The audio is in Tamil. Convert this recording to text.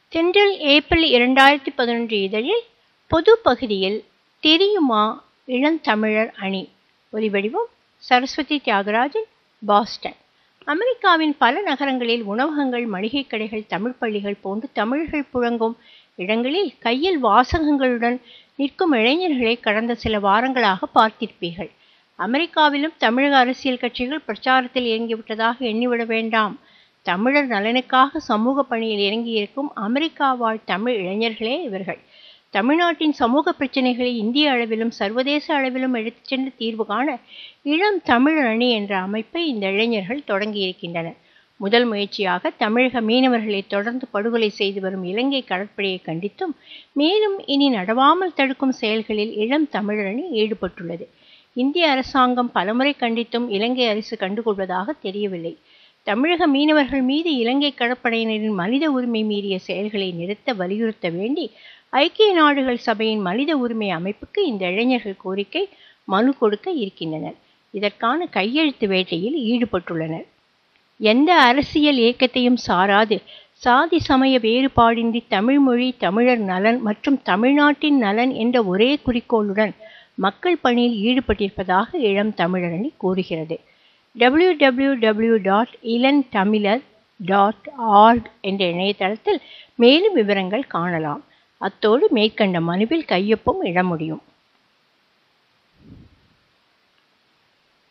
தென்றல் ஏப்ரல் இரண்டாயிரத்தி பதினொன்று இதழில் பொது பகுதியில் தெரியுமா இளந்தமிழர் அணி ஒலிவடிவம் சரஸ்வதி தியாகராஜன் பாஸ்டன் அமெரிக்காவின் பல நகரங்களில் உணவகங்கள் மளிகை கடைகள் தமிழ் பள்ளிகள் போன்று தமிழர்கள் புழங்கும் இடங்களில் கையில் வாசகங்களுடன் நிற்கும் இளைஞர்களை கடந்த சில வாரங்களாக பார்த்திருப்பீர்கள் அமெரிக்காவிலும் தமிழக அரசியல் கட்சிகள் பிரச்சாரத்தில் இறங்கிவிட்டதாக எண்ணிவிட வேண்டாம் தமிழர் நலனுக்காக சமூக பணியில் இறங்கியிருக்கும் அமெரிக்கா வாழ் தமிழ் இளைஞர்களே இவர்கள் தமிழ்நாட்டின் சமூக பிரச்சனைகளை இந்திய அளவிலும் சர்வதேச அளவிலும் எடுத்துச் சென்று தீர்வு காண இளம் தமிழர் அணி என்ற அமைப்பை இந்த இளைஞர்கள் தொடங்கியிருக்கின்றனர் முதல் முயற்சியாக தமிழக மீனவர்களை தொடர்ந்து படுகொலை செய்து வரும் இலங்கை கடற்படையை கண்டித்தும் மேலும் இனி நடவாமல் தடுக்கும் செயல்களில் இளம் தமிழரணி ஈடுபட்டுள்ளது இந்திய அரசாங்கம் பலமுறை கண்டித்தும் இலங்கை அரசு கண்டுகொள்வதாக தெரியவில்லை தமிழக மீனவர்கள் மீது இலங்கை கடற்படையினரின் மனித உரிமை மீறிய செயல்களை நிறுத்த வலியுறுத்த வேண்டி ஐக்கிய நாடுகள் சபையின் மனித உரிமை அமைப்புக்கு இந்த இளைஞர்கள் கோரிக்கை மனு கொடுக்க இருக்கின்றனர் இதற்கான கையெழுத்து வேட்டையில் ஈடுபட்டுள்ளனர் எந்த அரசியல் இயக்கத்தையும் சாராது சாதி சமய வேறுபாடின்றி தமிழ் மொழி தமிழர் நலன் மற்றும் தமிழ்நாட்டின் நலன் என்ற ஒரே குறிக்கோளுடன் மக்கள் பணியில் ஈடுபட்டிருப்பதாக இளம் தமிழரணி கூறுகிறது டபிள்யூ டபிள்யூ டபிள்யூ டாட் இளன் தமிழர் டாட் ஆர்க் என்ற இணையதளத்தில் மேலும் விவரங்கள் காணலாம் அத்தோடு மேற்கண்ட மனுவில் கையொப்பம் இட முடியும்